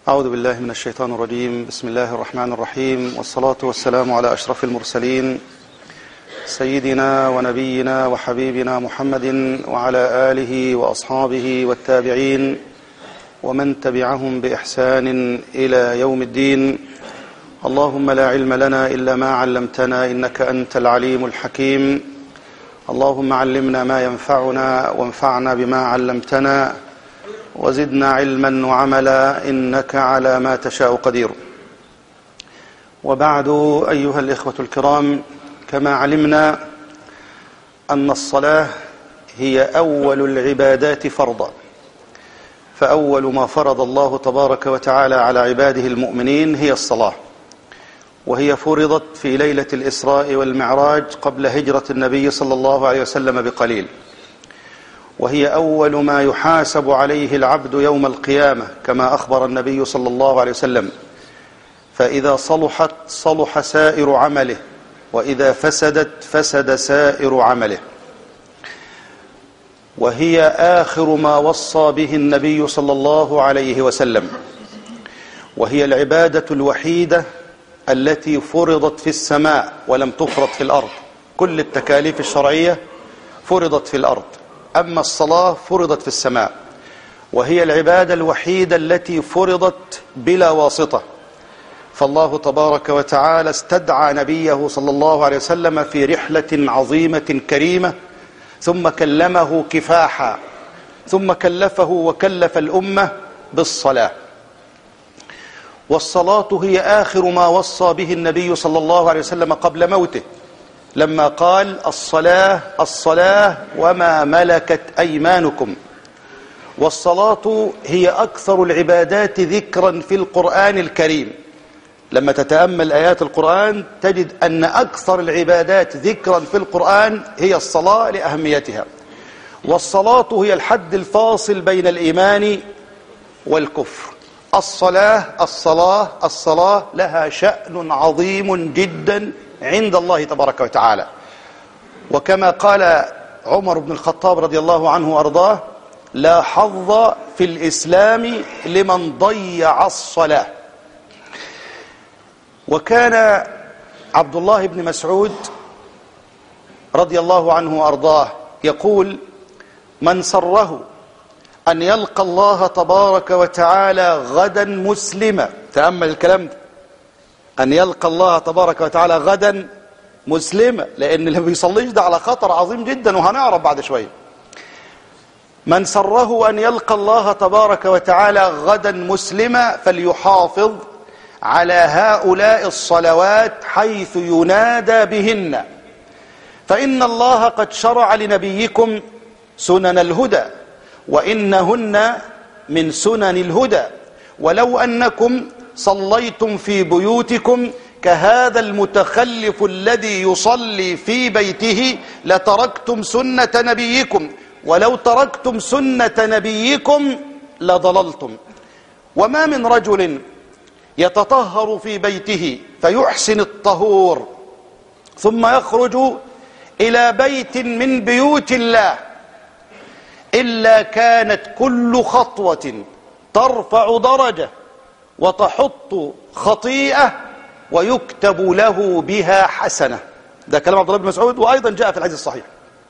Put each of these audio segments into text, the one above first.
أعوذ بالله من الشيطان الرجيم بسم الله الرحمن الرحيم والصلاة والسلام على أشرف المرسلين سيدنا ونبينا وحبيبنا محمد وعلى آله وأصحابه والتابعين ومن تبعهم بإحسان إلى يوم الدين اللهم لا علم لنا إلا ما علمتنا إنك أنت العليم الحكيم اللهم علمنا ما ينفعنا وانفعنا بما علمتنا وزدنا علما وعملا إنك على ما تشاء قدير وبعد أيها الإخوة الكرام كما علمنا أن الصلاة هي أول العبادات فرضا فأول ما فرض الله تبارك وتعالى على عباده المؤمنين هي الصلاة وهي فرضت في ليلة الإسراء والمعراج قبل هجرة النبي صلى الله عليه وسلم بقليل وهي أول ما يحاسب عليه العبد يوم القيامة كما أخبر النبي صلى الله عليه وسلم فإذا صلحت صلح سائر عمله وإذا فسدت فسد سائر عمله وهي آخر ما وصى به النبي صلى الله عليه وسلم وهي العبادة الوحيدة التي فرضت في السماء ولم تفرض في الأرض كل التكاليف الشرعية فرضت في الأرض أما الصلاة فرضت في السماء وهي العبادة الوحيدة التي فرضت بلا واسطة فالله تبارك وتعالى استدعى نبيه صلى الله عليه وسلم في رحلة عظيمة كريمة ثم كلمه كفاحا ثم كلفه وكلف الأمة بالصلاة والصلاة هي آخر ما وصى به النبي صلى الله عليه وسلم قبل موته لما قال الصلاة الصلاة وما ملكت أيمانكم والصلاة هي أكثر العبادات ذكرا في القرآن الكريم لما تتأمل آيات القرآن تجد أن أكثر العبادات ذكرا في القرآن هي الصلاة لأهميتها والصلاة هي الحد الفاصل بين الإيمان والكفر الصلاة الصلاة الصلاة لها شأن عظيم جدا عند الله تبارك وتعالى وكما قال عمر بن الخطاب رضي الله عنه وأرضاه لا حظ في الإسلام لمن ضيع الصلاة وكان عبد الله بن مسعود رضي الله عنه وأرضاه يقول من سره أن يلقى الله تبارك وتعالى غدا مسلما تأمل الكلام ده أن يلقى الله تبارك وتعالى غدا مسلما لأن اللي بيصليش ده على خطر عظيم جدا وهنعرف بعد شوية من سره أن يلقى الله تبارك وتعالى غدا مسلما فليحافظ على هؤلاء الصلوات حيث ينادى بهن فإن الله قد شرع لنبيكم سنن الهدى وإنهن من سنن الهدى ولو أنكم صليتم في بيوتكم كهذا المتخلف الذي يصلي في بيته لتركتم سنة نبيكم ولو تركتم سنة نبيكم لضللتم وما من رجل يتطهر في بيته فيحسن الطهور ثم يخرج إلى بيت من بيوت الله إلا كانت كل خطوة ترفع درجة وتحط خطيئة ويكتب له بها حسنة ده كلام عبد الله بن مسعود وأيضا جاء في الحديث الصحيح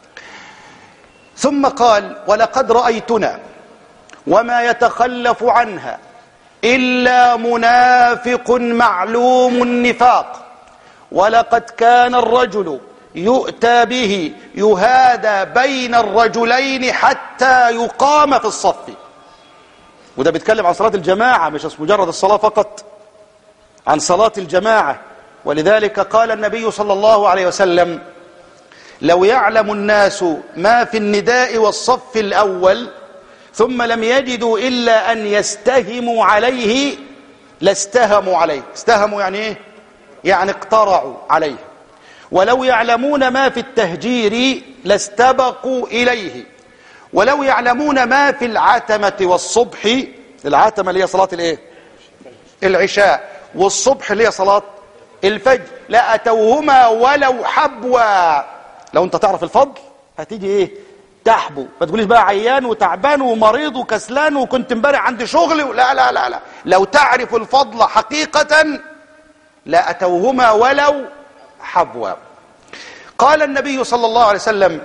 ثم قال ولقد رأيتنا وما يتخلف عنها إلا منافق معلوم النفاق ولقد كان الرجل يؤتى به يهادى بين الرجلين حتى يقام في الصف وده بيتكلم عن صلاة الجماعة مش مجرد الصلاة فقط عن صلاة الجماعة ولذلك قال النبي صلى الله عليه وسلم لو يعلم الناس ما في النداء والصف الأول ثم لم يجدوا إلا أن يستهموا عليه لاستهموا عليه استهموا يعني إيه؟ يعني اقترعوا عليه ولو يعلمون ما في التهجير لاستبقوا إليه ولو يعلمون ما في العتمة والصبح العتمة اللي هي صلاة الايه العشاء والصبح اللي هي صلاة الفجر لأتوهما ولو حبوا لو انت تعرف الفضل هتيجي ايه تحبو ما تقوليش بقى عيان وتعبان ومريض وكسلان وكنت امبارح عندي شغل لا لا لا لا لو تعرف الفضل حقيقة لا أتوهما ولو حبوا قال النبي صلى الله عليه وسلم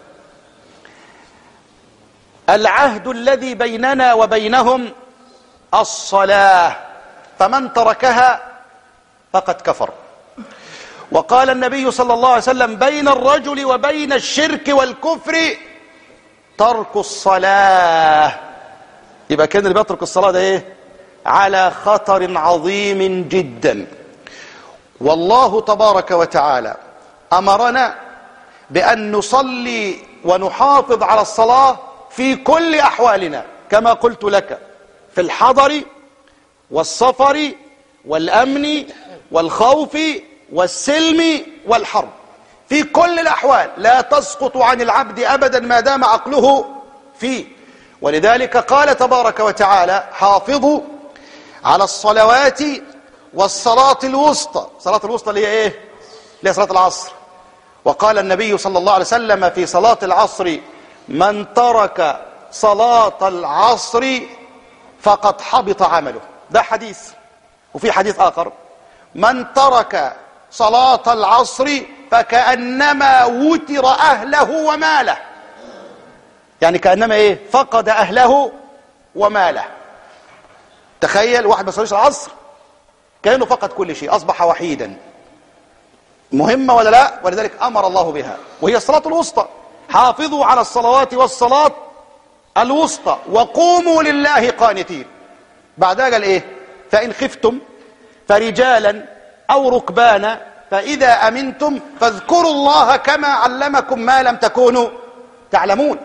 العهد الذي بيننا وبينهم الصلاة فمن تركها فقد كفر وقال النبي صلى الله عليه وسلم بين الرجل وبين الشرك والكفر ترك الصلاة يبقى كان اللي بيترك الصلاة ده ايه على خطر عظيم جدا والله تبارك وتعالى أمرنا بأن نصلي ونحافظ على الصلاة في كل أحوالنا كما قلت لك في الحضر والسفر والأمن والخوف والسلم والحرب في كل الأحوال لا تسقط عن العبد أبدا ما دام عقله فيه ولذلك قال تبارك وتعالى حافظوا على الصلوات والصلاة الوسطى صلاة الوسطى اللي هي ايه اللي هي صلاة العصر وقال النبي صلى الله عليه وسلم في صلاة العصر من ترك صلاة العصر فقد حبط عمله ده حديث وفي حديث آخر من ترك صلاة العصر فكأنما وتر أهله وماله يعني كأنما إيه فقد أهله وماله تخيل واحد ما صليش العصر كأنه فقد كل شيء أصبح وحيدا مهمة ولا لا ولذلك أمر الله بها وهي الصلاة الوسطى حافظوا على الصلوات والصلاة الوسطى وقوموا لله قانتين بعدها قال ايه فإن خفتم فرجالا أو ركبانا فإذا أمنتم فاذكروا الله كما علمكم ما لم تكونوا تعلمون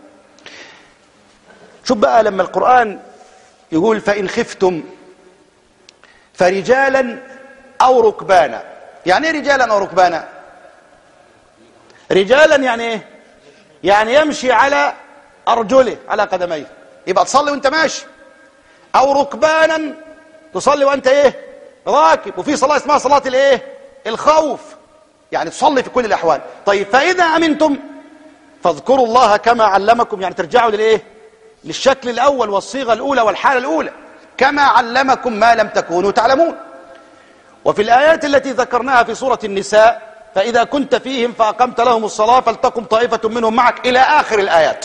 شوف بقى لما القرآن يقول فإن خفتم فرجالا أو ركبانا يعني ايه رجالا أو ركبانا رجالا يعني ايه يعني يمشي على أرجله على قدميه يبقى تصلي وانت ماشي أو ركبانا تصلي وانت ايه راكب وفي صلاة اسمها صلاة الايه الخوف يعني تصلي في كل الأحوال طيب فإذا أمنتم فاذكروا الله كما علمكم يعني ترجعوا للايه للشكل الأول والصيغة الأولى والحالة الأولى كما علمكم ما لم تكونوا تعلمون وفي الآيات التي ذكرناها في سورة النساء فإذا كنت فيهم فأقمت لهم الصلاة فلتقم طائفة منهم معك إلى آخر الآيات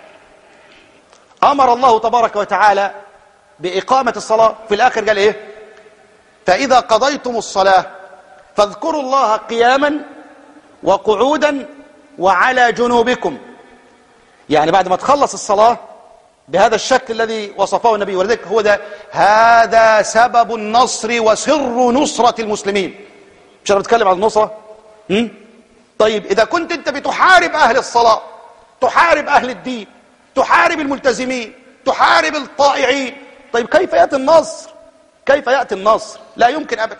أمر الله تبارك وتعالى بإقامة الصلاة في الآخر قال إيه فإذا قضيتم الصلاة فاذكروا الله قياما وقعودا وعلى جنوبكم يعني بعد ما تخلص الصلاة بهذا الشكل الذي وصفه النبي ولذلك هو ده هذا سبب النصر وسر نصرة المسلمين مش أنا بتكلم عن النصرة هم؟ طيب إذا كنت أنت بتحارب أهل الصلاة تحارب أهل الدين تحارب الملتزمين تحارب الطائعين طيب كيف يأتي النصر كيف يأتي النصر لا يمكن أبدا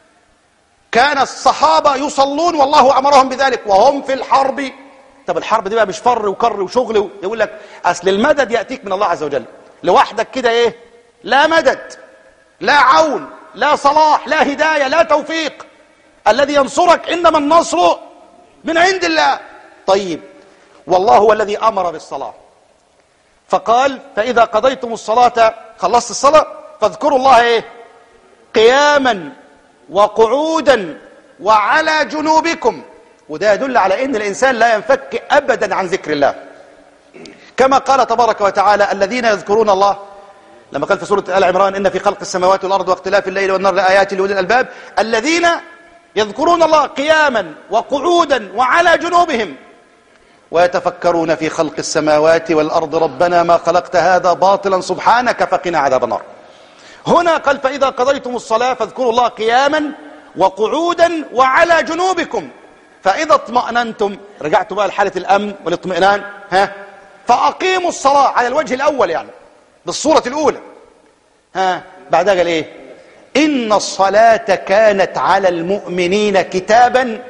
كان الصحابة يصلون والله أمرهم بذلك وهم في الحرب طب الحرب دي بقى مش فر وكر وشغل يقول لك أصل المدد يأتيك من الله عز وجل لوحدك كده إيه لا مدد لا عون لا صلاح لا هداية لا توفيق الذي ينصرك إنما النصر من عند الله طيب والله هو الذي أمر بالصلاة فقال فإذا قضيتم الصلاة خلصت الصلاة فاذكروا الله إيه قياما وقعودا وعلى جنوبكم وده يدل على ان الانسان لا ينفك ابدا عن ذكر الله كما قال تبارك وتعالى الذين يذكرون الله لما قال في سوره ال عمران ان في خلق السماوات والارض واختلاف الليل والنهار لايات لاولي الالباب الذين يذكرون الله قياما وقعودا وعلى جنوبهم ويتفكرون في خلق السماوات والارض ربنا ما خلقت هذا باطلا سبحانك فقنا عذاب النار هنا قال فاذا قضيتم الصلاه فاذكروا الله قياما وقعودا وعلى جنوبكم فإذا اطمأننتم رجعتوا بقى لحالة الأمن والاطمئنان ها فأقيموا الصلاة على الوجه الأول يعني بالصورة الأولى ها بعدها قال إيه إن الصلاة كانت على المؤمنين كتابا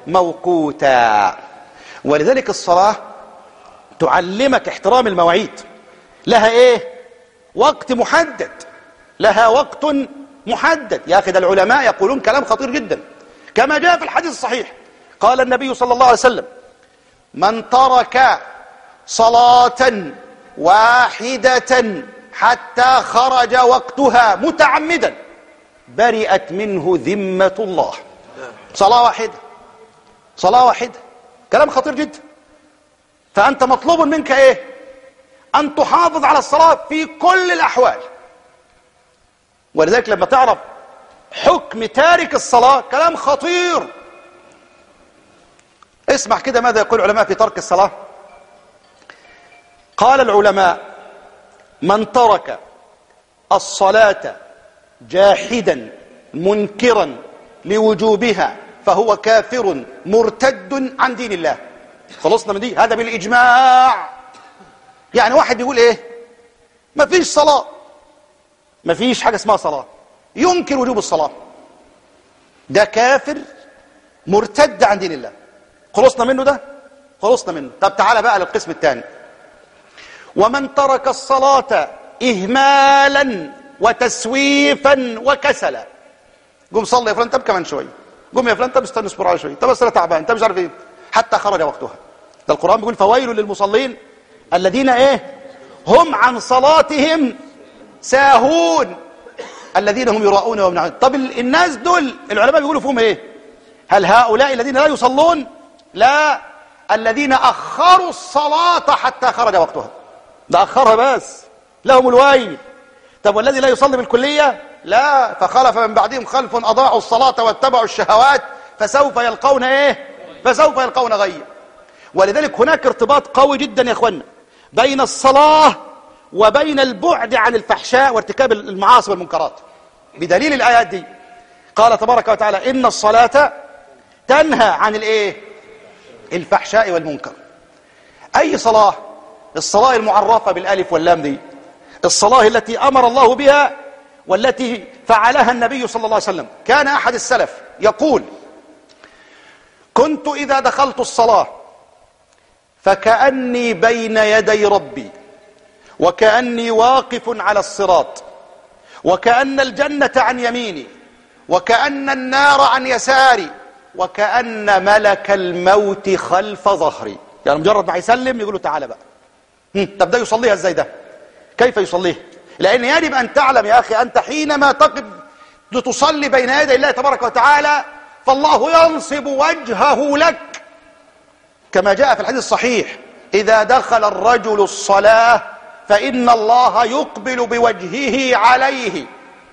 موقوتا ولذلك الصلاة تعلمك احترام المواعيد لها إيه وقت محدد لها وقت محدد يا أخي ده العلماء يقولون كلام خطير جدا كما جاء في الحديث الصحيح قال النبي صلى الله عليه وسلم من ترك صلاة واحدة حتى خرج وقتها متعمدا برئت منه ذمة الله صلاة واحدة صلاة واحدة كلام خطير جدا فأنت مطلوب منك إيه أن تحافظ على الصلاة في كل الأحوال ولذلك لما تعرف حكم تارك الصلاة كلام خطير اسمع كده ماذا يقول العلماء في ترك الصلاة قال العلماء من ترك الصلاة جاحدا منكرا لوجوبها فهو كافر مرتد عن دين الله خلصنا من دي هذا بالإجماع يعني واحد يقول ايه ما فيش صلاة ما فيش حاجة اسمها صلاة ينكر وجوب الصلاة ده كافر مرتد عن دين الله خلصنا منه ده خلصنا منه طب تعالى بقى للقسم الثاني ومن ترك الصلاة إهمالا وتسويفا وكسلا قوم صلي يا فلان طب كمان شوية قوم يا فلان طب استنى اصبر على شوية طب بس انا تعبان انت مش عارف ايه حتى خرج وقتها ده القرآن بيقول فويل للمصلين الذين ايه هم عن صلاتهم ساهون الذين هم يراؤون ويمنعون طب الناس دول العلماء بيقولوا فيهم ايه هل هؤلاء الذين لا يصلون لا الذين اخروا الصلاة حتى خرج وقتها ده اخرها بس لهم الويل طب والذي لا يصلي بالكلية لا فخلف من بعدهم خلف اضاعوا الصلاة واتبعوا الشهوات فسوف يلقون ايه فسوف يلقون غيا ولذلك هناك ارتباط قوي جدا يا اخوانا بين الصلاة وبين البعد عن الفحشاء وارتكاب المعاصي والمنكرات بدليل الآيات دي قال تبارك وتعالى إن الصلاة تنهى عن الإيه الفحشاء والمنكر أي صلاة الصلاة المعرفة بالألف واللام دي الصلاة التي أمر الله بها والتي فعلها النبي صلى الله عليه وسلم كان أحد السلف يقول كنت إذا دخلت الصلاة فكأني بين يدي ربي وكأني واقف على الصراط وكأن الجنة عن يميني وكأن النار عن يساري وكأن ملك الموت خلف ظهري يعني مجرد ما يسلم يقول له تعالى بقى طب ده يصليها ازاي ده كيف يصليها لأن يجب أن تعلم يا أخي أنت حينما تقف لتصلي بين يدي الله تبارك وتعالى فالله ينصب وجهه لك كما جاء في الحديث الصحيح إذا دخل الرجل الصلاة فإن الله يقبل بوجهه عليه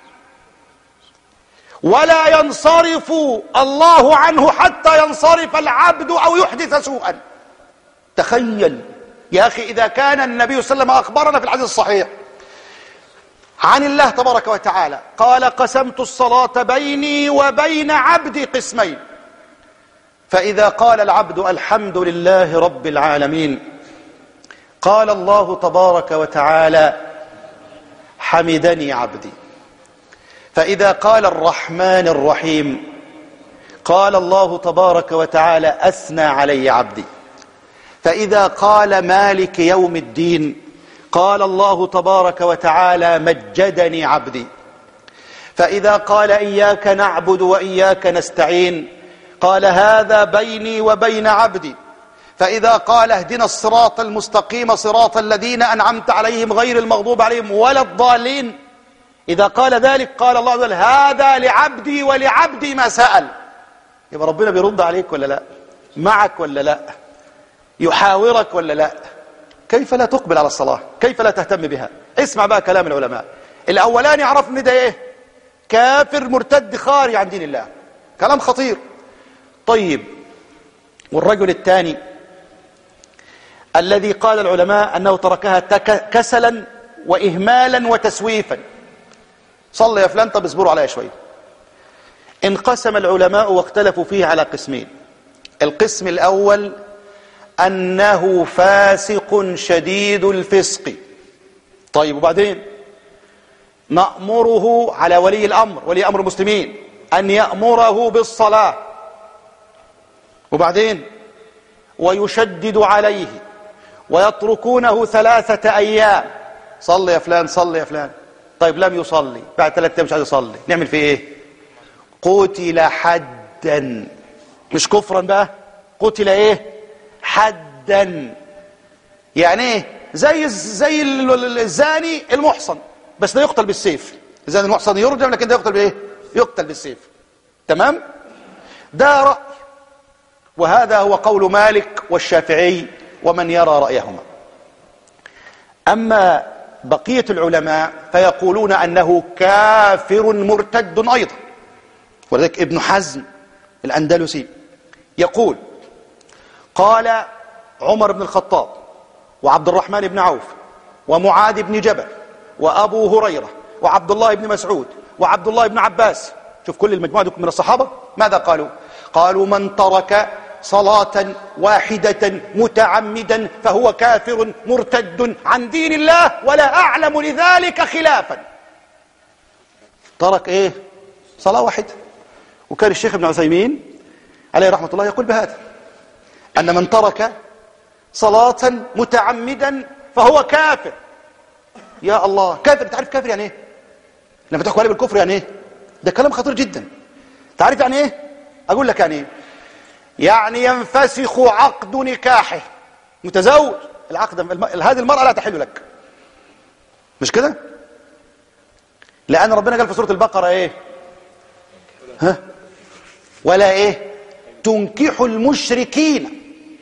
ولا ينصرف الله عنه حتى ينصرف العبد أو يحدث سوءا تخيل يا أخي إذا كان النبي صلى الله عليه وسلم أخبرنا في الحديث الصحيح عن الله تبارك وتعالى قال قسمت الصلاة بيني وبين عبدي قسمين فإذا قال العبد الحمد لله رب العالمين قال الله تبارك وتعالى حمدني عبدي فإذا قال الرحمن الرحيم قال الله تبارك وتعالى أثنى علي عبدي فإذا قال مالك يوم الدين قال الله تبارك وتعالى مجدني عبدي فإذا قال إياك نعبد وإياك نستعين قال هذا بيني وبين عبدي فإذا قال اهدنا الصراط المستقيم صراط الذين أنعمت عليهم غير المغضوب عليهم ولا الضالين إذا قال ذلك قال الله عز وجل هذا لعبدي ولعبدي ما سأل يبقى ربنا بيرد عليك ولا لا معك ولا لا يحاورك ولا لا كيف لا تقبل على الصلاة كيف لا تهتم بها اسمع بقى كلام العلماء الأولاني عرف ان ده ايه كافر مرتد خارج عن دين الله كلام خطير طيب والرجل الثاني الذي قال العلماء أنه تركها كسلا وإهمالا وتسويفا صلى يا فلان طب اصبروا عليها شوية انقسم العلماء واختلفوا فيه على قسمين القسم الأول أنه فاسق شديد الفسق طيب وبعدين نأمره على ولي الأمر ولي أمر المسلمين أن يأمره بالصلاة وبعدين ويشدد عليه ويتركونه ثلاثة أيام صلي يا فلان صلي يا فلان طيب لم يصلي بعد ثلاثة أيام مش عايز يصلي نعمل فيه إيه قتل حدا مش كفرا بقى قتل إيه حدا يعني ايه زي زي الزاني المحصن بس لا يقتل بالسيف الزاني المحصن يرجم لكن ده يقتل بايه يقتل بالسيف تمام ده رأي وهذا هو قول مالك والشافعي ومن يرى رأيهما أما بقية العلماء فيقولون أنه كافر مرتد أيضا ولذلك ابن حزم الأندلسي يقول قال عمر بن الخطاب وعبد الرحمن بن عوف ومعاذ بن جبل وأبو هريرة وعبد الله بن مسعود وعبد الله بن عباس شوف كل المجموعة دي من الصحابة ماذا قالوا قالوا من ترك صلاة واحدة متعمدا فهو كافر مرتد عن دين الله ولا أعلم لذلك خلافا ترك ايه صلاة واحدة وكان الشيخ ابن عثيمين عليه رحمة الله يقول بهذا أن من ترك صلاة متعمدا فهو كافر يا الله كافر تعرف كافر يعني ايه لما تحكوا عليه بالكفر يعني ايه ده كلام خطير جدا تعرف يعني ايه اقول لك يعني ايه يعني ينفسخ عقد نكاحه متزوج العقد هذه المرأة لا تحل لك مش كده لأن ربنا قال في سورة البقرة ايه ها ولا ايه تنكح المشركين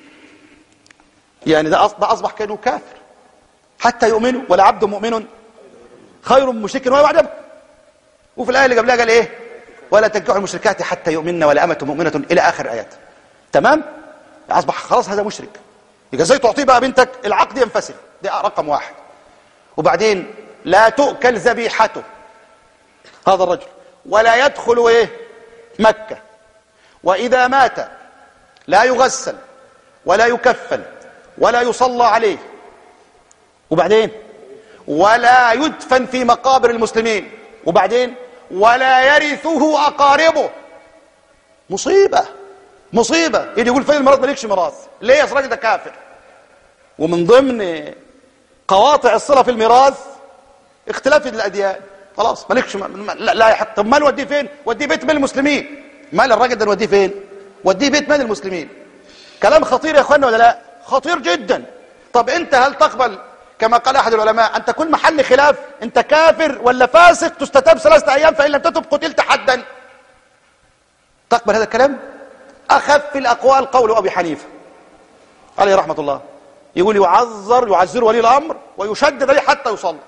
يعني ده أصبح كانوا كافر حتى يؤمنوا ولا عبد مؤمن خير من مشرك ولا بعد وفي الآية اللي قبلها قال ايه ولا تنكحوا المشركات حتى يؤمن ولا أمة مؤمنة إلى آخر آيات تمام أصبح خلاص هذا مشرك يبقى ازاي تعطيه بقى بنتك العقد ينفسخ دي رقم واحد وبعدين لا تؤكل ذبيحته هذا الرجل ولا يدخل ايه مكة وإذا مات لا يغسل ولا يكفل ولا يصلى عليه وبعدين ولا يدفن في مقابر المسلمين وبعدين ولا يرثه أقاربه مصيبة مصيبة يجي يقول فين المرض مالكش ميراث ليه يا راجل ده كافر ومن ضمن قواطع الصلة في الميراث اختلاف الأديان خلاص مالكش م... لا, لا يحق طب مال وديه فين وديه بيت مال المسلمين مال الراجل ده نوديه فين وديه بيت مال المسلمين كلام خطير يا اخوانا ولا لا خطير جدا طب انت هل تقبل كما قال احد العلماء ان تكون محل خلاف انت كافر ولا فاسق تستتاب ثلاثه ايام فان لم تتب قتلت حدا تقبل هذا الكلام اخف الاقوال قول ابي حنيفه عليه رحمه الله يقول يعذر يعذر ولي الامر ويشدد عليه حتى يصلي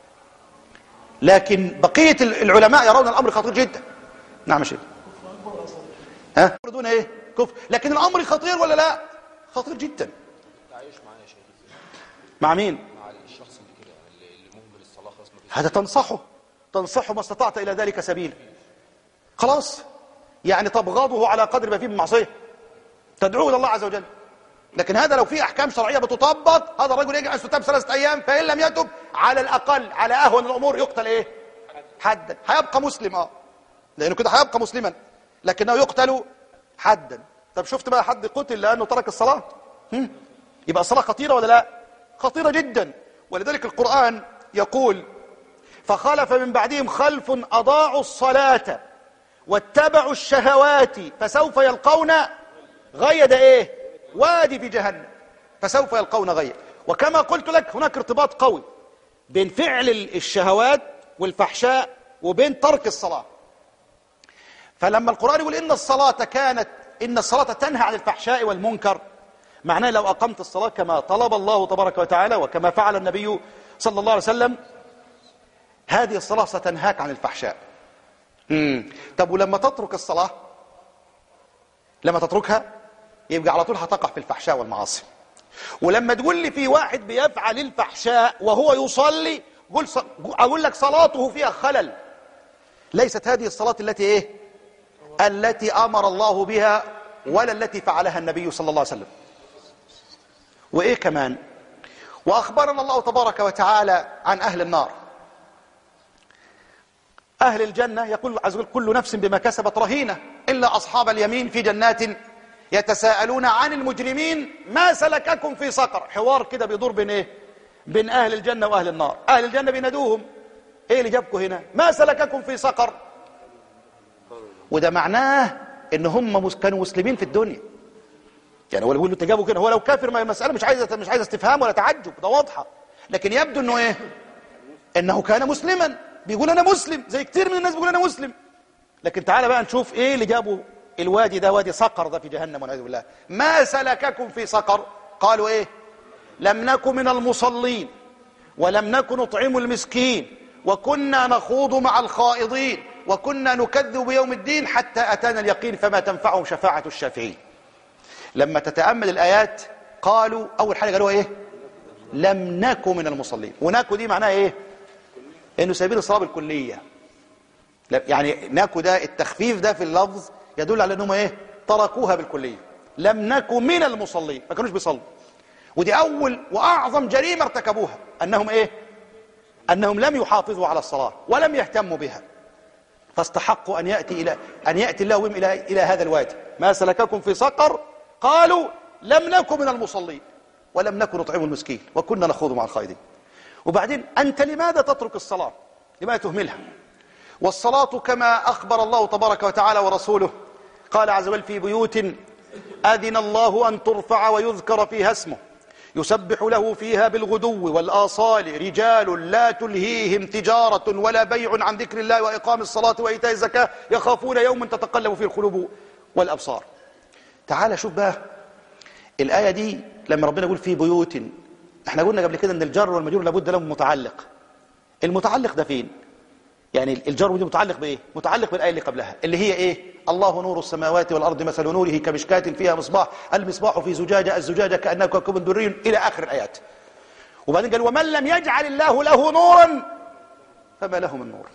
لكن بقيه العلماء يرون الامر خطير جدا نعم شيخ ها دون ايه كفر لكن الامر خطير ولا لا خطير جدا مع مين مع الشخص اللي كده اللي مهمل الصلاه خلاص هذا تنصحه تنصحه ما استطعت الى ذلك سبيلا خلاص يعني تبغضه على قدر ما فيه من معصيه تدعوه الى الله عز وجل لكن هذا لو في احكام شرعيه بتطبق هذا الرجل يجب ان يستتاب ثلاثه ايام فان لم يتب على الاقل على اهون الامور يقتل ايه حدا هيبقى مسلم اه لانه كده هيبقى مسلما لكنه يقتل حدا طب شفت بقى حد قتل لانه ترك الصلاه هم؟ يبقى الصلاه خطيره ولا لا خطيره جدا ولذلك القران يقول فخلف من بعدهم خلف اضاعوا الصلاه واتبعوا الشهوات فسوف يلقون غي ده ايه وادي في جهنم فسوف يلقون غي وكما قلت لك هناك ارتباط قوي بين فعل الشهوات والفحشاء وبين ترك الصلاة فلما القرآن يقول إن الصلاة كانت إن الصلاة تنهى عن الفحشاء والمنكر معناه لو أقمت الصلاة كما طلب الله تبارك وتعالى وكما فعل النبي صلى الله عليه وسلم هذه الصلاة ستنهاك عن الفحشاء مم. طب ولما تترك الصلاة لما تتركها يبقى على طول هتقع في الفحشاء والمعاصي ولما تقول لي في واحد بيفعل الفحشاء وهو يصلي قول ص... اقول لك صلاته فيها خلل ليست هذه الصلاة التي ايه التي امر الله بها ولا التي فعلها النبي صلى الله عليه وسلم وايه كمان واخبرنا الله تبارك وتعالى عن اهل النار أهل الجنة يقول عز وجل كل نفس بما كسبت رهينة إلا أصحاب اليمين في جنات يتساءلون عن المجرمين ما سلككم في سقر حوار كده بيدور بين إيه بين أهل الجنة وأهل النار أهل الجنة بينادوهم إيه اللي جابكم هنا ما سلككم في سقر وده معناه إن هم كانوا مسلمين في الدنيا يعني هو بيقول له تجابه كده هو لو كافر ما المساله مش عايزه مش عايزه استفهام ولا تعجب ده واضحه لكن يبدو انه ايه انه كان مسلما بيقول انا مسلم زي كتير من الناس بيقول انا مسلم لكن تعالى بقى نشوف ايه اللي جابه الوادي ده وادي صقر ده في جهنم والعياذ بالله ما سلككم في صقر قالوا ايه لم نكن من المصلين ولم نكن نطعم المسكين وكنا نخوض مع الخائضين وكنا نكذب بيوم الدين حتى أتانا اليقين فما تنفعهم شفاعة الشافعين لما تتأمل الآيات قالوا أول حاجة قالوا إيه لم نكن من المصلين وناكو دي معناها إيه إنه سبيل الصلاة بالكلية يعني ناكو ده التخفيف ده في اللفظ يدل على أنهم إيه تركوها بالكلية لم نكن من المصلين ما كانوش بيصلوا ودي أول وأعظم جريمة ارتكبوها أنهم إيه أنهم لم يحافظوا على الصلاة ولم يهتموا بها فاستحقوا أن يأتي إلى أن يأتي الله بهم إلى إلى هذا الوادي ما سلككم في سقر قالوا لم نكن من المصلين ولم نكن نطعم المسكين وكنا نخوض مع الخائضين وبعدين أنت لماذا تترك الصلاة لماذا تهملها والصلاة كما أخبر الله تبارك وتعالى ورسوله قال عز وجل في بيوت أذن الله أن ترفع ويذكر فيها اسمه يسبح له فيها بالغدو والآصال رجال لا تلهيهم تجارة ولا بيع عن ذكر الله وإقام الصلاة وإيتاء الزكاة يخافون يوما تتقلب فيه القلوب والأبصار تعال شوف بقى الآية دي لما ربنا يقول في بيوت احنا قلنا قبل كده ان الجر والمجرور لابد لهم متعلق المتعلق ده فين يعني الجر والمجرور متعلق بايه متعلق بالايه اللي قبلها اللي هي ايه الله نور السماوات والارض مثل نوره كمشكاة فيها مصباح المصباح في زجاجه الزجاجه كانها كوكب دري الى اخر الايات وبعدين قال ومن لم يجعل الله له نورا فما له من نور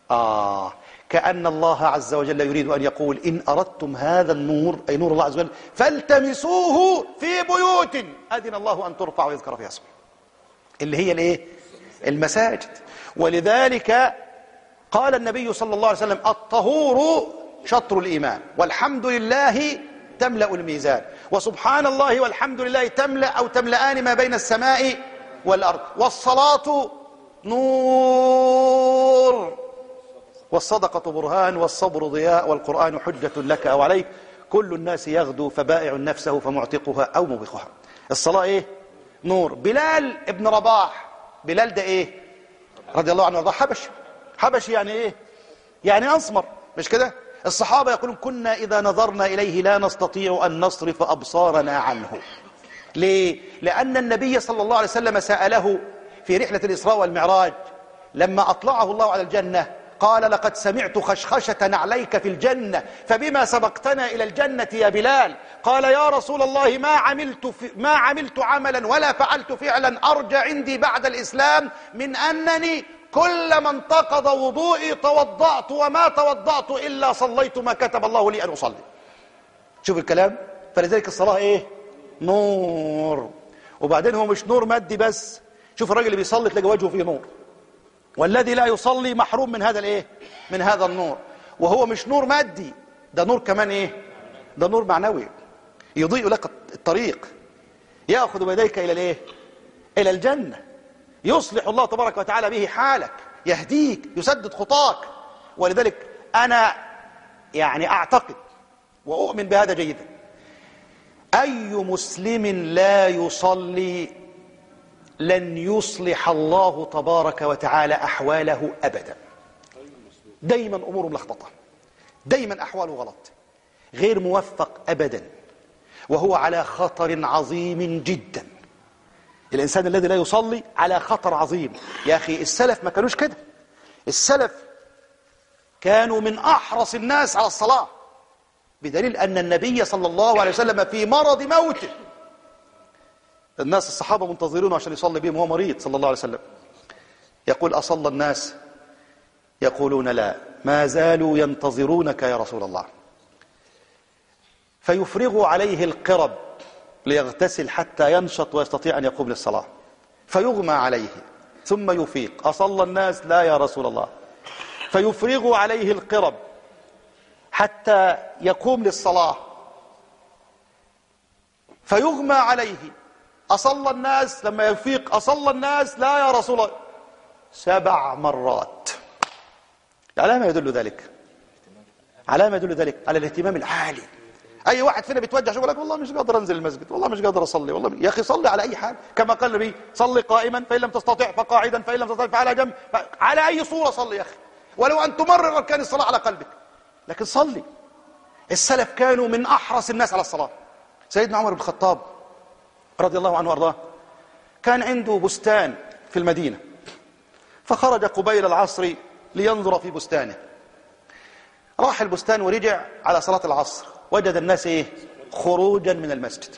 اه كأن الله عز وجل يريد أن يقول إن أردتم هذا النور أي نور الله عز وجل فالتمسوه في بيوت أذن الله أن ترفع ويذكر فيها اسمه اللي هي الايه المساجد ولذلك قال النبي صلى الله عليه وسلم الطهور شطر الإيمان والحمد لله تملأ الميزان وسبحان الله والحمد لله تملأ أو تملأان ما بين السماء والأرض والصلاة نور والصدقة برهان والصبر ضياء والقرآن حجة لك أو عليك كل الناس يغدو فبائع نفسه فمعتقها أو موبقها الصلاة إيه؟ نور بلال ابن رباح بلال ده إيه؟ رضي الله عنه وارضاه حبشي حبشي يعني إيه؟ يعني أسمر مش كده؟ الصحابة يقولون كنا إذا نظرنا إليه لا نستطيع أن نصرف أبصارنا عنه ليه؟ لأن النبي صلى الله عليه وسلم سأله في رحلة الإسراء والمعراج لما أطلعه الله على الجنة قال لقد سمعت خشخشة نعليك في الجنة فبما سبقتنا إلى الجنة يا بلال قال يا رسول الله ما عملت, في ما عملت عملا ولا فعلت فعلا أرجى عندي بعد الإسلام من أنني كلما انتقض وضوئي توضأت وما توضأت إلا صليت ما كتب الله لي أن أصلي شوف الكلام فلذلك الصلاة إيه نور وبعدين هو مش نور مادي بس شوف الراجل اللي بيصلي تلاقي وجهه فيه نور والذي لا يصلي محروم من هذا الايه من هذا النور وهو مش نور مادي ده نور كمان ايه ده نور معنوي يضيء لك الطريق ياخذ بيديك الى الايه الى الجنه يصلح الله تبارك وتعالى به حالك يهديك يسدد خطاك ولذلك انا يعني اعتقد واؤمن بهذا جيدا اي مسلم لا يصلي لن يصلح الله تبارك وتعالى أحواله أبدا دايما أموره ملخبطة دايما أحواله غلط غير موفق أبدا وهو على خطر عظيم جدا الإنسان الذي لا يصلي على خطر عظيم يا أخي السلف ما كانوش كده السلف كانوا من أحرص الناس على الصلاة بدليل أن النبي صلى الله عليه وسلم في مرض موته الناس الصحابة منتظرونه عشان يصلي بهم وهو مريض صلى الله عليه وسلم يقول أصلى الناس يقولون لا ما زالوا ينتظرونك يا رسول الله فيفرغ عليه القرب ليغتسل حتى ينشط ويستطيع أن يقوم للصلاة فيغمى عليه ثم يفيق أصلى الناس لا يا رسول الله فيفرغ عليه القرب حتى يقوم للصلاة فيغمى عليه أصلى الناس لما يفيق أصلى الناس لا يا رسول الله سبع مرات على ما يدل ذلك على ما يدل ذلك على الاهتمام العالي اي واحد فينا بيتوجه يقول لك والله مش قادر انزل المسجد والله مش قادر اصلي والله يا اخي صلي على اي حال كما قال النبي صلي قائما فان لم تستطع فقاعدا فان لم تستطع فعلى جنب على اي صوره صلي يا اخي ولو ان تمرر اركان الصلاه على قلبك لكن صلي السلف كانوا من احرص الناس على الصلاه سيدنا عمر بن الخطاب رضي الله عنه وارضاه كان عنده بستان في المدينه فخرج قبيل العصر لينظر في بستانه راح البستان ورجع على صلاة العصر وجد الناس إيه خروجا من المسجد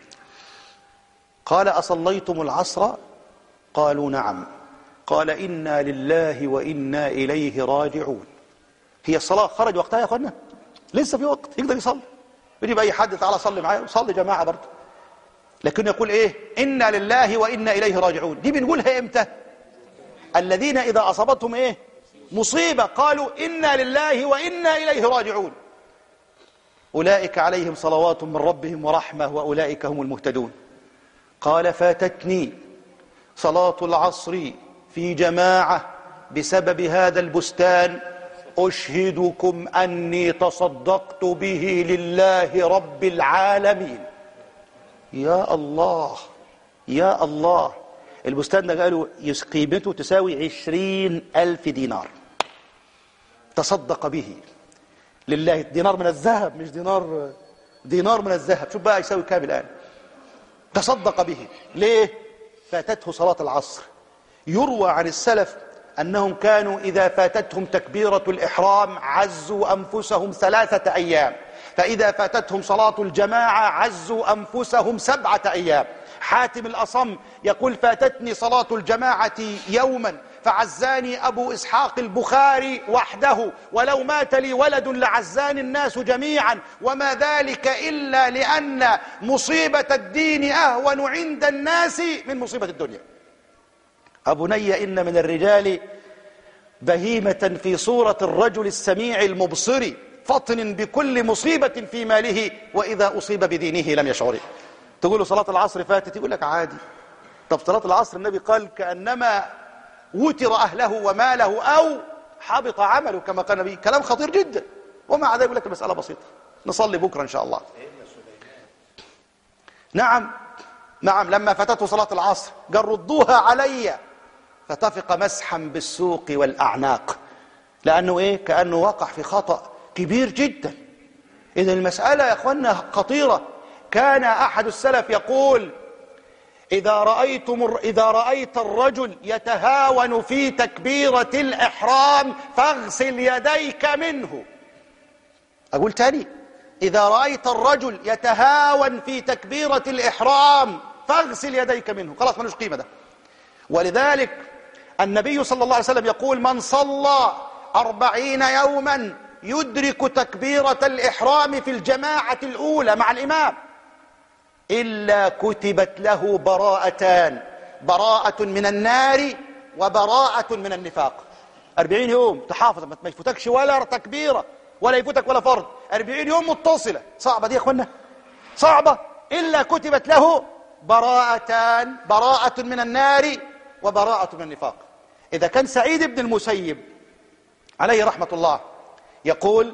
قال أصليتم العصر قالوا نعم قال إنا لله وإنا إليه راجعون هي الصلاة خرج وقتها يا أخوانا لسه في وقت يقدر يصلي يجيب أي حد تعالى صلي معايا وصلي جماعة برضه لكن يقول إيه إنا لله وإنا إليه راجعون دي بنقولها إمتى الذين إذا أصابتهم إيه مصيبة قالوا إنا لله وإنا إليه راجعون أولئك عليهم صلوات من ربهم ورحمة وأولئك هم المهتدون قال فاتتني صلاة العصر في جماعة بسبب هذا البستان أشهدكم أني تصدقت به لله رب العالمين يا الله يا الله البستان ده قالوا قيمته تساوي عشرين ألف دينار تصدق به لله دينار من الذهب مش دينار دينار من الذهب شوف بقى يساوي كام الآن تصدق به ليه فاتته صلاة العصر يروى عن السلف أنهم كانوا إذا فاتتهم تكبيرة الإحرام عزوا أنفسهم ثلاثة أيام فإذا فاتتهم صلاة الجماعة عزوا أنفسهم سبعة أيام حاتم الأصم يقول فاتتني صلاة الجماعة يوما فعزاني أبو إسحاق البخاري وحده ولو مات لي ولد لعزاني الناس جميعا وما ذلك إلا لأن مصيبة الدين أهون عند الناس من مصيبة الدنيا أبني إن من الرجال بهيمة في صورة الرجل السميع المبصر فطن بكل مصيبة في ماله وإذا أصيب بدينه لم يشعر تقول له صلاة العصر فاتت يقول لك عادي طب صلاة العصر النبي قال كأنما وتر أهله وماله أو حبط عمله كما قال النبي كلام خطير جدا ومع ذلك يقول لك المسألة بسيطة نصلي بكرة إن شاء الله نعم نعم لما فاتته صلاة العصر قال ردوها علي فتفق مسحا بالسوق والأعناق لأنه إيه كأنه وقع في خطأ كبير جدا إذا المسألة يا أخوانا خطيرة كان أحد السلف يقول إذا رأيتم إذا رأيت الرجل يتهاون في تكبيرة الإحرام فاغسل يديك منه أقول تاني إذا رأيت الرجل يتهاون في تكبيرة الإحرام فاغسل يديك منه خلاص ملوش قيمة ده ولذلك النبي صلى الله عليه وسلم يقول من صلى أربعين يوما يدرك تكبيرة الإحرام في الجماعة الأولى مع الإمام إلا كتبت له براءتان براءة من النار وبراءة من النفاق أربعين يوم تحافظ ما يفوتكش ولا تكبيرة ولا يفوتك ولا فرض أربعين يوم متصلة صعبة دي يا أخوانا صعبة إلا كتبت له براءتان براءة من النار وبراءة من النفاق إذا كان سعيد بن المسيب عليه رحمة الله يقول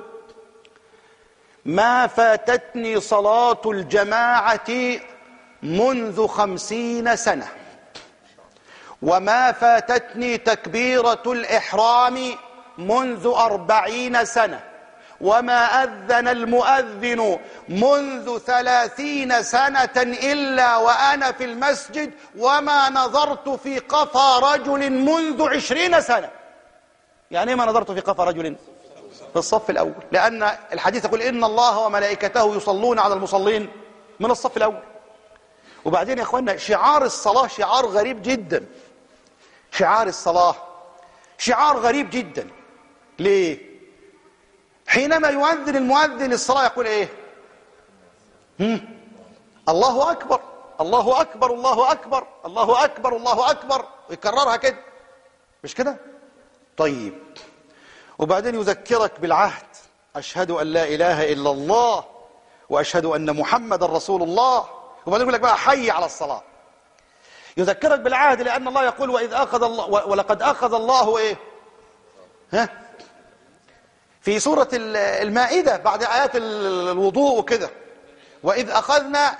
ما فاتتني صلاة الجماعة منذ خمسين سنة وما فاتتني تكبيرة الإحرام منذ أربعين سنة وما أذن المؤذن منذ ثلاثين سنة إلا وأنا في المسجد وما نظرت في قفا رجل منذ عشرين سنة يعني ما نظرت في قفا رجل في الصف الأول لأن الحديث يقول إن الله وملائكته يصلون على المصلين من الصف الأول وبعدين يا أخوانا شعار الصلاة شعار غريب جدا شعار الصلاة شعار غريب جدا ليه حينما يؤذن المؤذن الصلاة يقول ايه هم؟ الله أكبر الله أكبر الله أكبر الله أكبر الله أكبر ويكررها كده مش كده طيب وبعدين يذكرك بالعهد أشهد أن لا إله إلا الله وأشهد أن محمد رسول الله وبعدين يقول لك بقى حي على الصلاة يذكرك بالعهد لأن الله يقول وإذ أخذ الله ولقد أخذ الله إيه ها في سورة المائدة بعد آيات الوضوء وكده وإذ أخذنا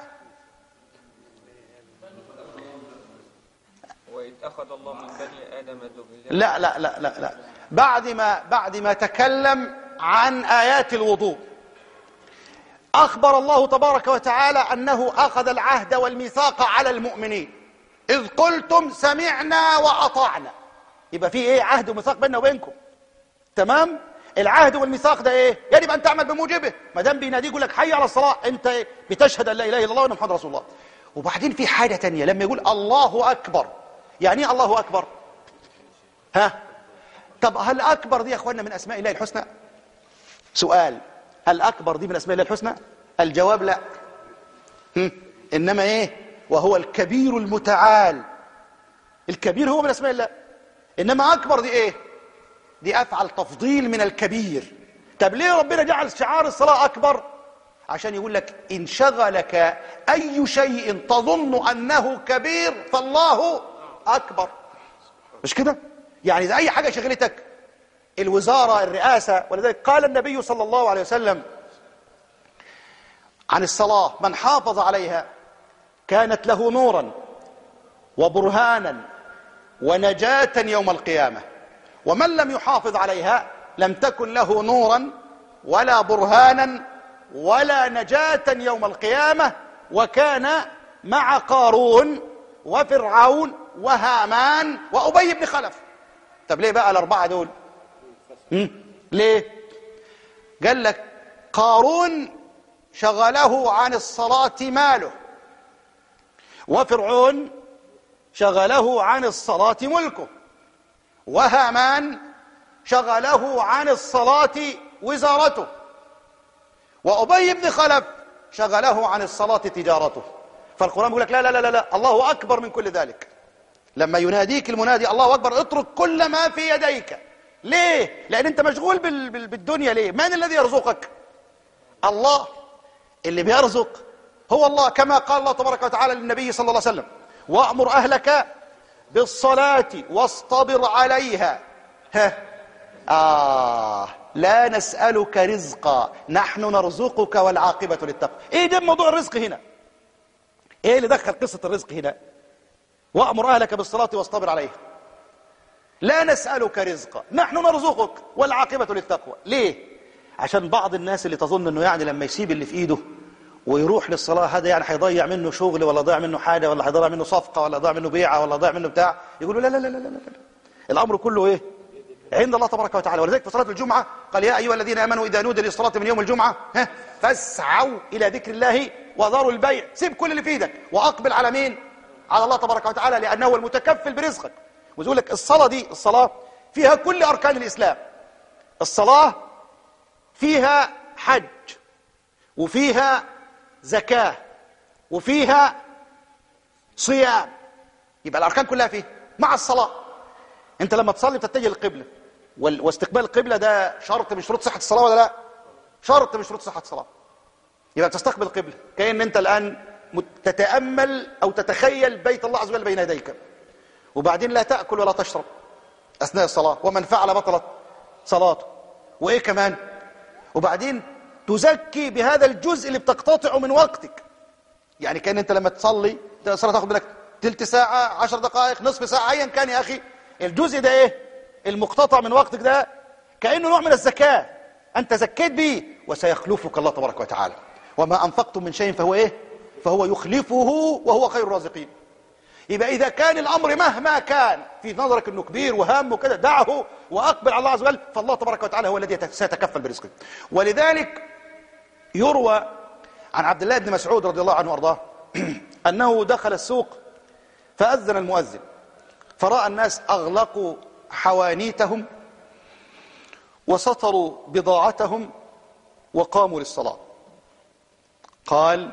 وإذ أخذ الله من بني آدم ذرية لا لا لا لا لا بعد ما بعد ما تكلم عن آيات الوضوء أخبر الله تبارك وتعالى أنه أخذ العهد والميثاق على المؤمنين إذ قلتم سمعنا وأطعنا يبقى في إيه عهد وميثاق بيننا وبينكم تمام العهد والميثاق ده إيه يجب أن تعمل بموجبه ما دام بيناديك يقول لك حي على الصلاة أنت إيه؟ بتشهد أن لا إله إلا الله وأن محمد رسول الله وبعدين في حاجة تانية لما يقول الله أكبر يعني إيه الله أكبر ها طب هل أكبر دي يا أخوانا من أسماء الله الحسنى سؤال هل أكبر دي من أسماء الله الحسنى الجواب لا هم. إنما إيه وهو الكبير المتعال الكبير هو من أسماء الله إنما أكبر دي إيه دي أفعل تفضيل من الكبير طب ليه ربنا جعل شعار الصلاة أكبر عشان يقول لك إن شغلك أي شيء تظن أنه كبير فالله أكبر مش كده يعني إذا أي حاجة شغلتك الوزارة الرئاسة ولذلك قال النبي صلى الله عليه وسلم عن الصلاة من حافظ عليها كانت له نورا وبرهانا ونجاة يوم القيامة ومن لم يحافظ عليها لم تكن له نورا ولا برهانا ولا نجاة يوم القيامة وكان مع قارون وفرعون وهامان وأبي بن خلف طب ليه بقى الأربعة دول مم. ليه قال لك قارون شغله عن الصلاة ماله وفرعون شغله عن الصلاة ملكه وهامان شغله عن الصلاة وزارته وأبي بن خلف شغله عن الصلاة تجارته فالقرآن يقول لك لا لا لا لا الله أكبر من كل ذلك لما يناديك المنادي الله أكبر اترك كل ما في يديك ليه؟ لأن أنت مشغول بال بال بالدنيا ليه؟ من الذي يرزقك؟ الله اللي بيرزق هو الله كما قال الله تبارك وتعالى للنبي صلى الله عليه وسلم وأمر أهلك بالصلاة واصطبر عليها ها آه لا نسألك رزقا نحن نرزقك والعاقبة للتقوى ايه ده موضوع الرزق هنا ايه اللي دخل قصة الرزق هنا وأمر أهلك بالصلاة واصطبر عليها لا نسألك رزقا نحن نرزقك والعاقبة للتقوى ليه عشان بعض الناس اللي تظن انه يعني لما يسيب اللي في ايده ويروح للصلاة هذا يعني هيضيع منه شغل ولا ضيع منه حاجة ولا هيضيع منه صفقة ولا ضيع منه بيعة ولا ضيع منه بتاع يقولوا لا لا لا لا لا, لا. الأمر كله ايه عند الله تبارك وتعالى ولذلك في صلاة الجمعة قال يا أيها الذين آمنوا إذا نودي للصلاة من يوم الجمعة ها فاسعوا إلى ذكر الله وذروا البيع سيب كل اللي في ايدك وأقبل على مين على الله تبارك وتعالى لأنه هو المتكفل برزقك ويقول لك الصلاة دي الصلاة فيها كل أركان الإسلام الصلاة فيها حج وفيها زكاة وفيها صيام يبقى الأركان كلها فيه مع الصلاة أنت لما تصلي بتتجه للقبلة وال- واستقبال القبلة ده شرط من شروط صحة الصلاة ولا لا شرط من شروط صحة الصلاة يبقى تستقبل القبلة كأن أنت الآن مت- تتأمل أو تتخيل بيت الله عز وجل بين يديك وبعدين لا تأكل ولا تشرب أثناء الصلاة ومن فعل بطلت صلاته وإيه كمان وبعدين تزكي بهذا الجزء اللي بتقتطعه من وقتك يعني كان انت لما تصلي الصلاه تاخد منك تلت ساعه عشر دقائق نصف ساعه ايا كان يا اخي الجزء ده ايه المقتطع من وقتك ده كانه نوع من الزكاه انت زكيت به وسيخلفك الله تبارك وتعالى وما انفقتم من شيء فهو ايه فهو يخلفه وهو خير الرازقين يبقى إذا كان الأمر مهما كان في نظرك أنه كبير وهام وكذا دعه وأقبل على الله عز وجل فالله تبارك وتعالى هو الذي سيتكفل برزقك ولذلك يروى عن عبد الله بن مسعود رضي الله عنه وارضاه أنه دخل السوق فأذن المؤذن فرأى الناس أغلقوا حوانيتهم وسطروا بضاعتهم وقاموا للصلاة قال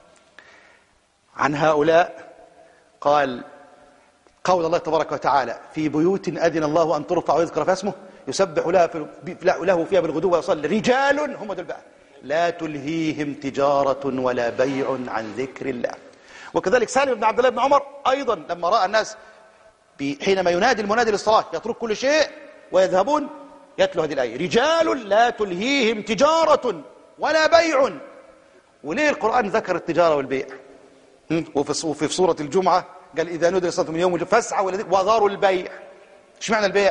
عن هؤلاء قال قول الله تبارك وتعالى في بيوت أذن الله أن ترفع ويذكر في اسمه يسبح لها في له فيها بالغدو ويصلي رجال هم دول بقى لا تلهيهم تجارة ولا بيع عن ذكر الله وكذلك سالم بن عبد الله بن عمر أيضا لما رأى الناس حينما ينادي المنادي للصلاة يترك كل شيء ويذهبون يتلو هذه الآية رجال لا تلهيهم تجارة ولا بيع وليه القرآن ذكر التجارة والبيع هم؟ وفي وفي سورة الجمعة قال إذا نودي للصلاة من يوم الجمعة فاسعوا ولذلك وذروا البيع ايش معنى البيع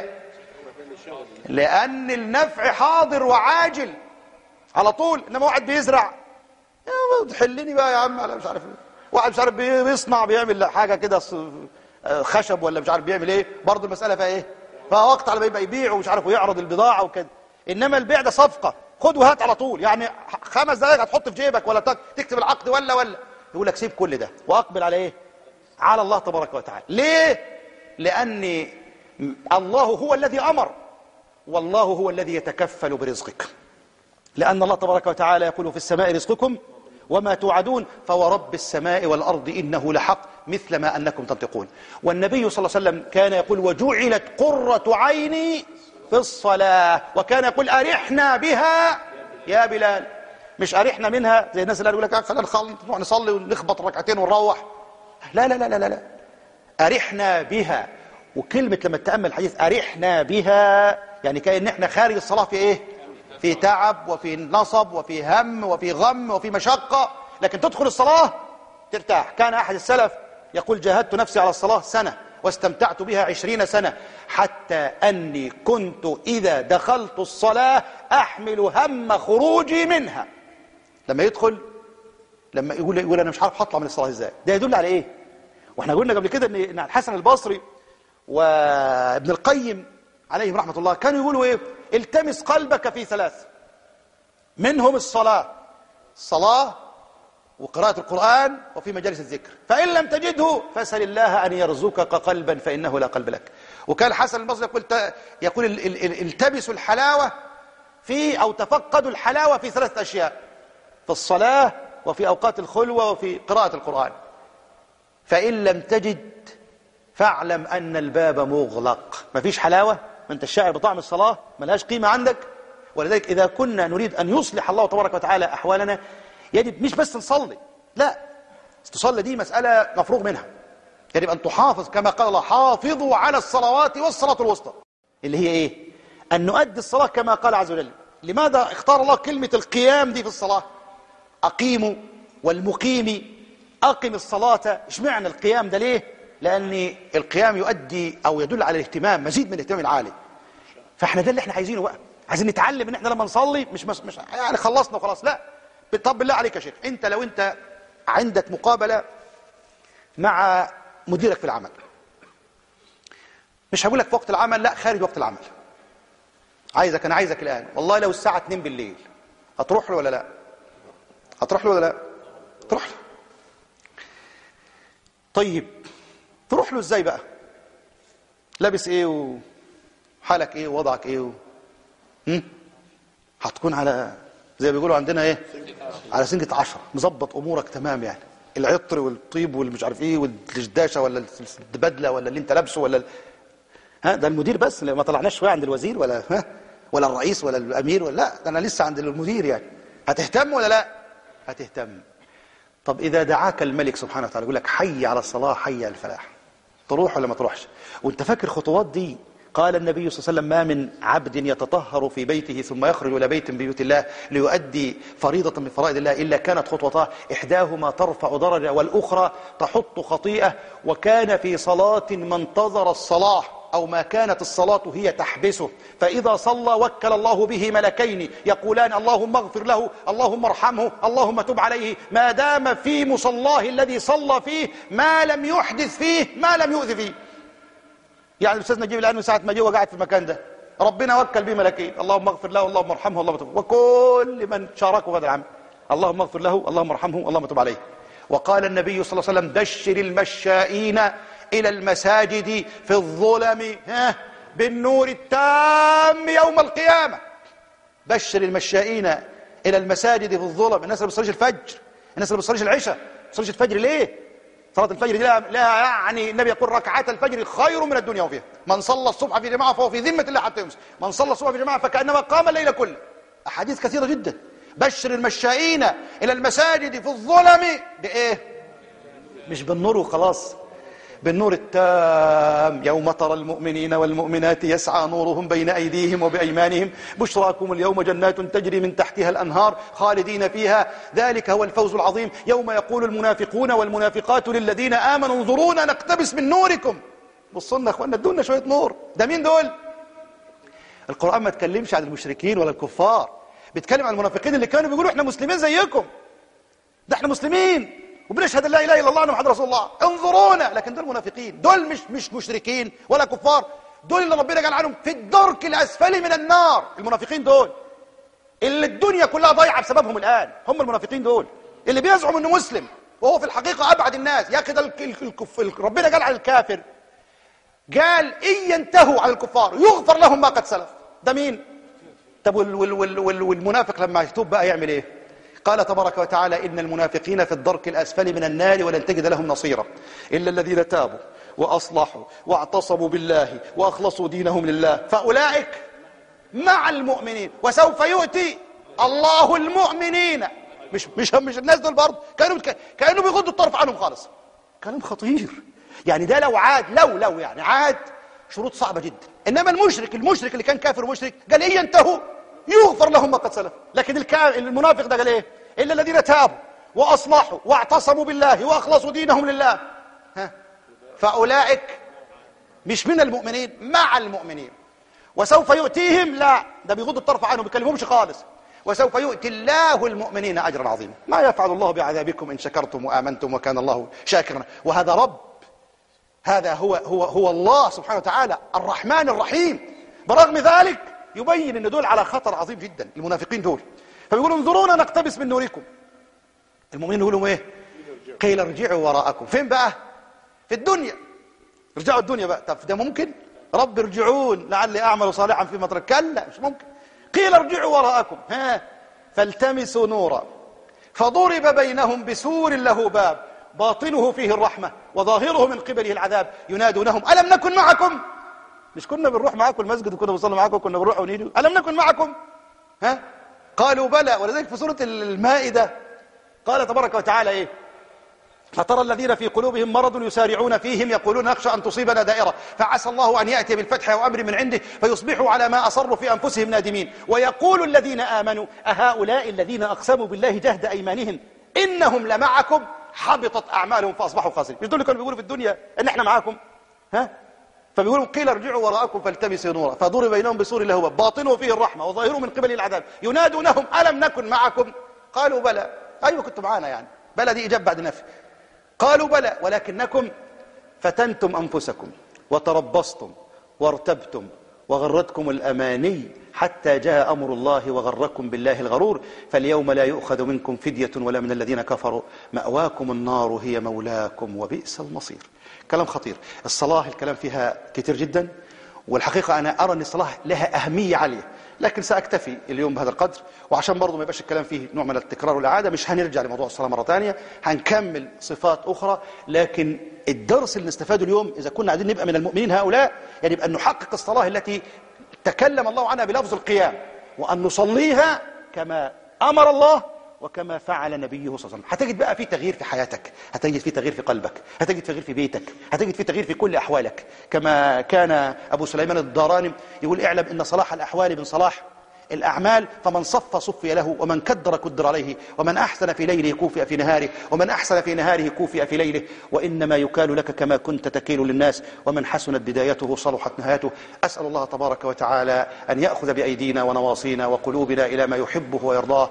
لأن النفع حاضر وعاجل على طول إنما واحد بيزرع يا تحلني بقى يا عم على مش عارف ايه واحد مش عارف بي- بيصنع بيعمل حاجة كده ص- آه، خشب ولا مش عارف بيعمل ايه برضه المسألة فيها ايه فيها وقت على ما يبقى يبيع ومش عارف ويعرض البضاعة وكده إنما البيع ده صفقة خد وهات على طول يعني ح- خمس دقايق هتحط في جيبك ولا تك- تكتب العقد ولا ولا يقول لك سيب كل ده واقبل على ايه على الله تبارك وتعالى ليه لأن الله هو الذي أمر والله هو الذي يتكفل برزقك لأن الله تبارك وتعالى يقول في السماء رزقكم وما توعدون فورب السماء والأرض إنه لحق مثل ما أنكم تنطقون والنبي صلى الله عليه وسلم كان يقول وجعلت قرة عيني في الصلاة وكان يقول أرحنا بها يا بلال مش أرحنا منها زي الناس اللي يقول لك آه، خلينا نخل- نروح نصلي ونخبط ركعتين ونروح لا لا لا لا لا, لا. أرحنا بها وكلمة لما تتأمل الحديث أرحنا بها يعني كأن احنا خارج الصلاة في ايه في تعب وفي نصب وفي هم وفي غم وفي مشقة لكن تدخل الصلاة ترتاح كان أحد السلف يقول جاهدت نفسي على الصلاة سنة واستمتعت بها عشرين سنة حتى أني كنت إذا دخلت الصلاة أحمل هم خروجي منها لما يدخل لما يقول يقول انا مش عارف هطلع من الصلاه ازاي ده يدل على ايه واحنا قلنا قبل كده ان إن الحسن البصري وابن القيم عليهم رحمه الله كانوا يقولوا ايه التمس قلبك في ثلاث منهم الصلاه الصلاه وقراءة القرآن وفي مجالس الذكر فإن لم تجده فاسأل الله أن يرزقك قلبا فإنه لا قلب لك وكان الحسن البصري يقول ت- يقول ال- ال- ال- التمسوا الحلاوة في أو تفقدوا الحلاوة في ثلاثة أشياء في الصلاة وفي أوقات الخلوة وفي قراءة القرآن فإن لم تجد فاعلم أن الباب مغلق مفيش حلاوة ما أنت الشاعر بطعم الصلاة ملهاش قيمة عندك ولذلك إذا كنا نريد أن يصلح الله تبارك وتعالى أحوالنا يجب مش بس نصلي لا تصلي دي مسألة مفروغ منها يجب أن تحافظ كما قال الله حافظوا على الصلوات والصلاة الوسطى اللي هي إيه أن نؤدي الصلاة كما قال عز وجل لماذا اختار الله كلمة القيام دي في الصلاة أقيموا والمقيم أقم الصلاة اشمعنى القيام ده ليه لأن القيام يؤدي أو يدل على الاهتمام مزيد من الاهتمام العالي فاحنا ده اللي احنا عايزينه بقى عايزين نتعلم ان احنا لما نصلي مش مش, مش يعني خلصنا وخلاص لا طب بالله عليك يا شيخ انت لو انت عندك مقابله مع مديرك في العمل مش هقول لك في وقت العمل لا خارج وقت العمل عايزك انا عايزك الان والله لو الساعه 2 بالليل هتروح له ولا لا هتروح له ولا لا تروح له طيب تروح له ازاي بقى لابس ايه وحالك ايه ووضعك ايه و... هم؟ هتكون على زي ما بيقولوا عندنا ايه على سنجة عشرة مظبط امورك تمام يعني العطر والطيب والمش عارف ايه والدشداشه ولا البدله ولا اللي انت لابسه ولا ال... ها ده المدير بس ما طلعناش شويه عند الوزير ولا ها ولا الرئيس ولا الامير ولا لا ده انا لسه عند المدير يعني هتهتم ولا لا هتهتم طب اذا دعاك الملك سبحانه وتعالى يقول لك حي على الصلاه حي على الفلاح تروح ولا ما تروحش وانت فاكر خطوات دي قال النبي صلى الله عليه وسلم ما من عبد يتطهر في بيته ثم يخرج الى بيت من بيوت الله ليؤدي فريضه من فرائض الله الا كانت خطوتاه احداهما ترفع درجه والاخرى تحط خطيئه وكان في صلاه ما انتظر الصلاه او ما كانت الصلاه هي تحبسه فاذا صلى وكل الله به ملكين يقولان اللهم اغفر له اللهم ارحمه اللهم تب عليه ما دام في مصلاه الذي صلى فيه ما لم يحدث فيه ما لم يؤذي فيه يعني الاستاذ نجيب الان من ساعه ما جه وقاعد في المكان ده ربنا وكل به ملكين اللهم اغفر له اللهم ارحمه اللهم تب وكل من شاركه في هذا العمل اللهم اغفر له اللهم ارحمه اللهم تب عليه وقال النبي صلى الله عليه وسلم بشر المشائين الى المساجد في الظلم ها بالنور التام يوم القيامه بشر المشائين الى المساجد في الظلم الناس اللي بتصليش الفجر الناس اللي بتصليش العشاء ما بتصليش الفجر ليه صلاة الفجر دي لها, لها يعني النبي يقول ركعات الفجر خير من الدنيا وفيها من صلى الصبح في جماعة فهو في ذمة الله حتى يمسي من صلى الصبح في جماعة فكأنما قام الليل كله أحاديث كثيرة جدا بشر المشائين إلى المساجد في الظلم بإيه مش بالنور وخلاص بالنور التام يوم ترى المؤمنين والمؤمنات يسعى نورهم بين أيديهم وبأيمانهم بشراكم اليوم جنات تجري من تحتها الأنهار خالدين فيها ذلك هو الفوز العظيم يوم يقول المنافقون والمنافقات للذين آمنوا انظرونا نقتبس من نوركم بصوا لنا اخوانا ادونا شويه نور ده مين دول القران ما تكلمش عن المشركين ولا الكفار بيتكلم عن المنافقين اللي كانوا بيقولوا احنا مسلمين زيكم ده احنا مسلمين وبنشهد ان لا اله الا الله وان محمد رسول الله انظرونا لكن دول منافقين دول مش مش مشركين ولا كفار دول اللي ربنا قال عنهم في الدرك الاسفل من النار المنافقين دول اللي الدنيا كلها ضايعه بسببهم الان هم المنافقين دول اللي بيزعم انه مسلم وهو في الحقيقه ابعد الناس يا اخي ده الك- الك- الكف- ربنا قال عن الكافر قال إن ينتهوا عن الكفار يغفر لهم ما قد سلف ده مين طب وال وال وال وال والمنافق لما يتوب بقى يعمل ايه قال تبارك وتعالى إن المنافقين في الدرك الأسفل من النار ولن تجد لهم نصيرا إلا الذين تابوا وأصلحوا واعتصموا بالله وأخلصوا دينهم لله فأولئك مع المؤمنين وسوف يؤتي الله المؤمنين مش مش مش الناس دول برضه كانوا كانوا بيغضوا الطرف عنهم خالص كلام خطير يعني ده لو عاد لو لو يعني عاد شروط صعبه جدا انما المشرك المشرك اللي كان كافر ومشرك قال ايه ينتهوا يغفر لهم ما قد سلف لكن الكا... المنافق ده قال ايه الا الذين تابوا واصلحوا واعتصموا بالله واخلصوا دينهم لله ها فاولئك مش من المؤمنين مع المؤمنين وسوف يؤتيهم لا ده بيغض الطرف عنهم ما بيكلمهمش خالص وسوف يؤتي الله المؤمنين اجرا عظيما ما يفعل الله بعذابكم ان شكرتم وامنتم وكان الله شاكرا وهذا رب هذا هو هو هو الله سبحانه وتعالى الرحمن الرحيم برغم ذلك يبين ان دول على خطر عظيم جدا المنافقين دول فبيقولوا انظرونا نقتبس من نوركم المؤمنين يقولوا ايه قيل ارجعوا وراءكم فين بقى في الدنيا ارجعوا الدنيا بقى طب ده ممكن رب ارجعون لعلي اعمل صالحا فيما ترك كلا مش ممكن قيل ارجعوا وراءكم ها فالتمسوا نورا فضرب بينهم بسور له باب باطنه فيه الرحمة وظاهره من قبله العذاب ينادونهم ألم نكن معكم مش كنا بنروح معاكم المسجد وكنا بنصلي معاكم وكنا بنروح ونيجي ألم نكن معكم ها قالوا بلى ولذلك في سورة المائدة قال تبارك وتعالى ايه فترى الذين في قلوبهم مرض يسارعون فيهم يقولون نخشى أن تصيبنا دائرة فعسى الله أن يأتي بالفتح أو أمر من عنده فيصبحوا على ما أصروا في أنفسهم نادمين ويقول الذين آمنوا أهؤلاء الذين أقسموا بالله جهد أيمانهم إنهم لمعكم حبطت أعمالهم فأصبحوا خاسرين مش دول اللي كانوا بيقولوا في الدنيا إن إحنا معاكم ها فبيقولوا قيل ارجعوا وراءكم فالتمسوا نورا فضرب بينهم بسور له باب باطنه فيه الرحمة وظاهره من قبل العذاب ينادونهم ألم نكن معكم قالوا بلى أيوة كنتم معانا يعني بلى دي إجابة بعد نفي قالوا بلى ولكنكم فتنتم أنفسكم وتربصتم وارتبتم وغرتكم الأماني حتى جاء أمر الله وغركم بالله الغرور فاليوم لا يؤخذ منكم فدية ولا من الذين كفروا مأواكم النار هي مولاكم وبئس المصير كلام خطير الصلاة الكلام فيها كتير جدا والحقيقة أنا أرى أن الصلاة لها أهمية عالية لكن سأكتفي اليوم بهذا القدر وعشان برضو ما يبقاش الكلام فيه نوع من التكرار والإعادة مش هنرجع لموضوع الصلاة مرة ثانية هنكمل صفات أخرى لكن الدرس اللي نستفاده اليوم إذا كنا عايزين نبقى من المؤمنين هؤلاء يعني يبقى أن نحقق الصلاة التي تكلم الله عنها بلفظ القيام وأن نصليها كما أمر الله وكما فعل نبيه صلى الله عليه وسلم هتجد بقى في تغيير في حياتك هتجد في تغيير في قلبك هتجد تغيير في بيتك هتجد في تغيير في كل أحوالك كما كان أبو سليمان الداراني يقول اعلم إن صلاح الأحوال من صلاح الأعمال فمن صف صفي له ومن كدر كدر عليه ومن أحسن في ليله كوفئ في نهاره ومن أحسن في نهاره كوفئ في ليله وإنما يكال لك كما كنت تكيل للناس ومن حسنت بدايته صلحت نهايته أسأل الله تبارك وتعالى أن يأخذ بأيدينا ونواصينا وقلوبنا إلى ما يحبه ويرضاه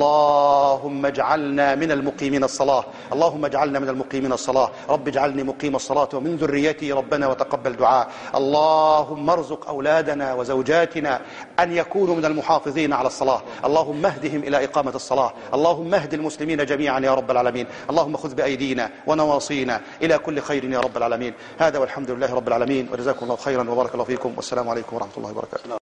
اللهم اجعلنا من المقيمين الصلاة اللهم اجعلنا من المقيمين الصلاة رب اجعلني مقيم الصلاة ومن ذريتي ربنا وتقبل دعاء اللهم ارزق أولادنا وزوجاتنا أن يكونوا من المحافظين على الصلاة اللهم اهدهم إلى إقامة الصلاة اللهم اهد المسلمين جميعا يا رب العالمين اللهم خذ بأيدينا ونواصينا إلى كل خير يا رب العالمين هذا والحمد لله رب العالمين وجزاكم الله خيرا وبارك الله فيكم والسلام عليكم ورحمة الله وبركاته